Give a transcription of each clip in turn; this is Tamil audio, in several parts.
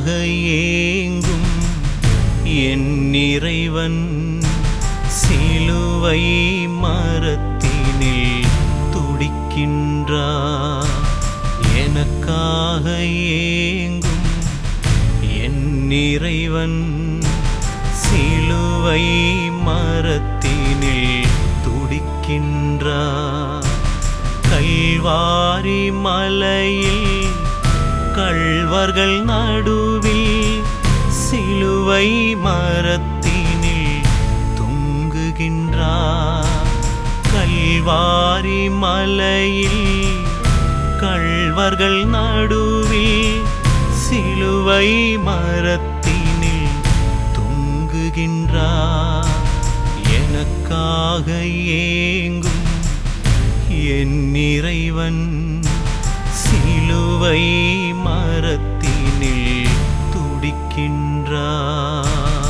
எனக்காக ஏங்கும் என் இறைவன் சிலுவை மரத்தினில் துடிக்கின்றார் எனக்காக ஏங்கும் என் இறைவன் சிலுவை மரத்தினில் துடிக்கின்றார் கல்வாரி மலையில் கள்வர்கள் நடுவில் சிலுவை மரத்தினில் தொங்குகின்றார் கல்வாரி மலையில் கள்வர்கள் நடுவில் சிலுவை மரத்தினில் தொங்குகின்றார் எனக்காக ஏங்கும் என் இறைவன் சிலுவை மரத்தினில் துடிக்கின்றார்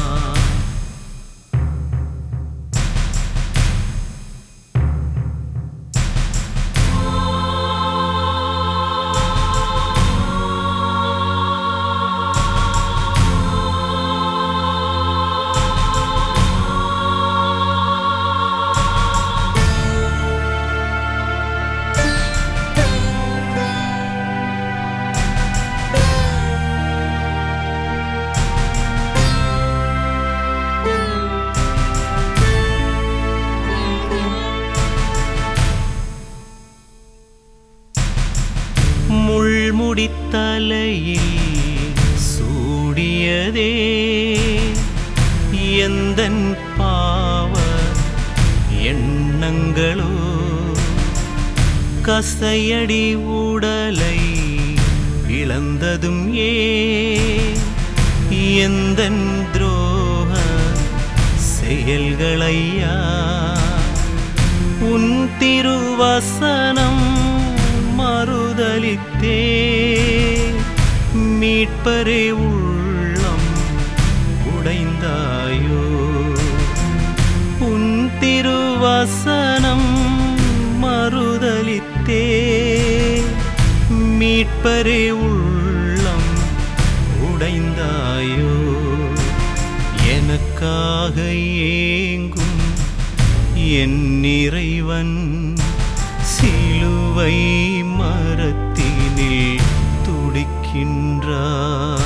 முள்முடித்தலையில் சூடியதே எந்தன் பாவ எண்ணங்களோ கசையடி உடலை இழந்ததும் ஏ எந்தன் துரோக செயல்களையா உன் திருவசனம் மறுதலித்தே மீட்பரே உள்ளம் உடைந்தாயோ உன் திருவசனம் மறுதலித்தே மீட்பரே உள்ளம் உடைந்தாயோ எனக்காக ஏங்கும் என் இறைவன் சிலுவை மரத்தினில் துடிக்கின்றார்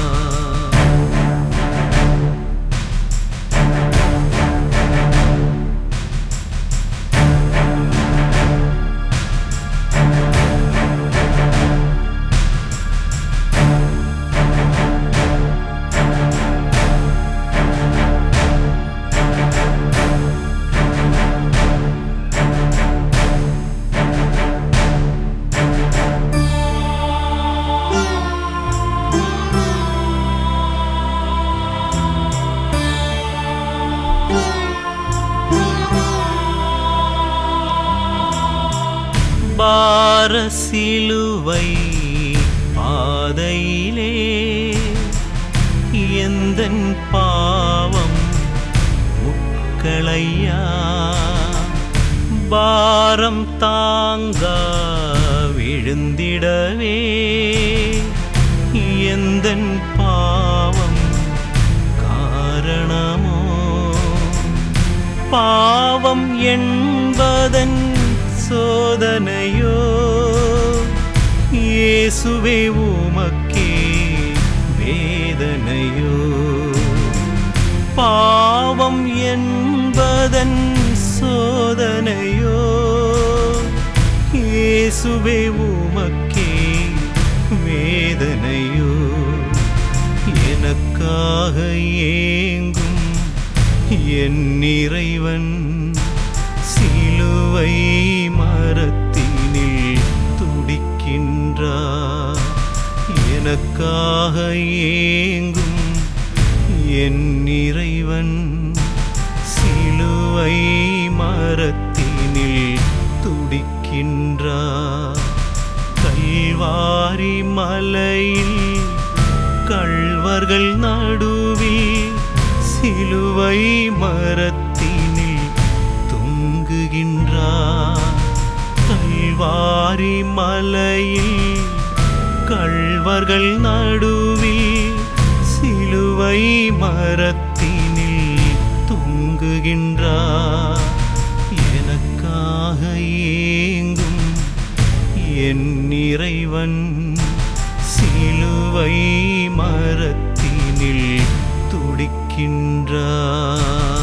பார சிலுவை பாதையிலே எந்தன் பாவம் முக்களையா பாரம் தாங்க விழுந்திடவே எந்தன் பாவம் காரணமோ பாவம் என்பதன் சோதனையோ இயேசுவே உமக்கே வேதனையோ பாவம் என்பதன் சோதனையோ இயேசுவே உமக்கே வேதனையோ எனக்காக ஏங்கும் என் இறைவன் சிலுவை மரத்தினில் துடிக்கின்றார் எனக்காக ஏங்கும் என் இறைவன் சிலுவை மரத்தினில் துடிக்கின்றார் கல்வாரி மலையில் கள்வர்கள் நடுவில் சிலுவை மரத்தினில் தொங்குகின்றார் கல்வாரி மலையில் கள்வர்கள் நடுவில் சிலுவை மரத்தினில் தொங்குகின்றார் எனக்காக ஏங்கும் என் இறைவன் சிலுவை மரத்தினில் துடிக்கின்றார்